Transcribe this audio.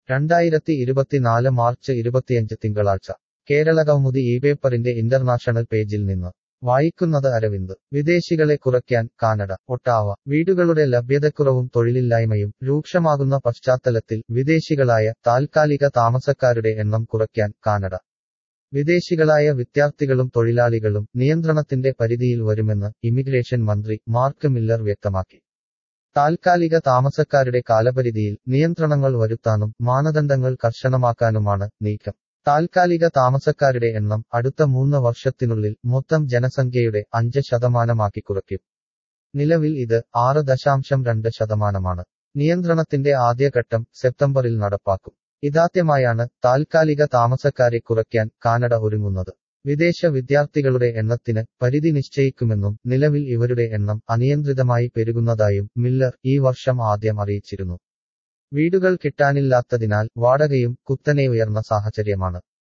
രണ്ടായിരത്തി ഇരുപത്തിനാല് മാർച്ച് ഇരുപത്തിയഞ്ച് തിങ്കളാഴ്ച കേരളകൗമുദി ഈ പേപ്പറിന്റെ ഇന്റർനാഷണൽ പേജിൽ നിന്ന് വായിക്കുന്നത് അരവിന്ദ് വിദേശികളെ കുറയ്ക്കാൻ കാനഡ ഒട്ടാവ വീടുകളുടെ ലഭ്യതക്കുറവും തൊഴിലില്ലായ്മയും രൂക്ഷമാകുന്ന പശ്ചാത്തലത്തിൽ വിദേശികളായ താൽക്കാലിക താമസക്കാരുടെ എണ്ണം കുറയ്ക്കാൻ കാനഡ വിദേശികളായ വിദ്യാർത്ഥികളും തൊഴിലാളികളും നിയന്ത്രണത്തിന്റെ പരിധിയിൽ വരുമെന്ന് ഇമിഗ്രേഷൻ മന്ത്രി മാർക്ക് മില്ലർ വ്യക്തമാക്കി താൽക്കാലിക താമസക്കാരുടെ കാലപരിധിയിൽ നിയന്ത്രണങ്ങൾ വരുത്താനും മാനദണ്ഡങ്ങൾ കർശനമാക്കാനുമാണ് നീക്കം താൽക്കാലിക താമസക്കാരുടെ എണ്ണം അടുത്ത മൂന്ന് വർഷത്തിനുള്ളിൽ മൊത്തം ജനസംഖ്യയുടെ അഞ്ച് ശതമാനമാക്കി കുറയ്ക്കും നിലവിൽ ഇത് ആറ് ദശാംശം രണ്ട് ശതമാനമാണ് നിയന്ത്രണത്തിന്റെ ആദ്യഘട്ടം സെപ്റ്റംബറിൽ നടപ്പാക്കും ഇതാദ്യമായാണ് താൽക്കാലിക താമസക്കാരെ കുറയ്ക്കാൻ കാനഡ ഒരുങ്ങുന്നത് വിദേശ വിദ്യാർത്ഥികളുടെ എണ്ണത്തിന് പരിധി നിശ്ചയിക്കുമെന്നും നിലവിൽ ഇവരുടെ എണ്ണം അനിയന്ത്രിതമായി പെരുകുന്നതായും മില്ലർ ഈ വർഷം ആദ്യം അറിയിച്ചിരുന്നു വീടുകൾ കിട്ടാനില്ലാത്തതിനാൽ വാടകയും കുത്തനെ ഉയർന്ന സാഹചര്യമാണ്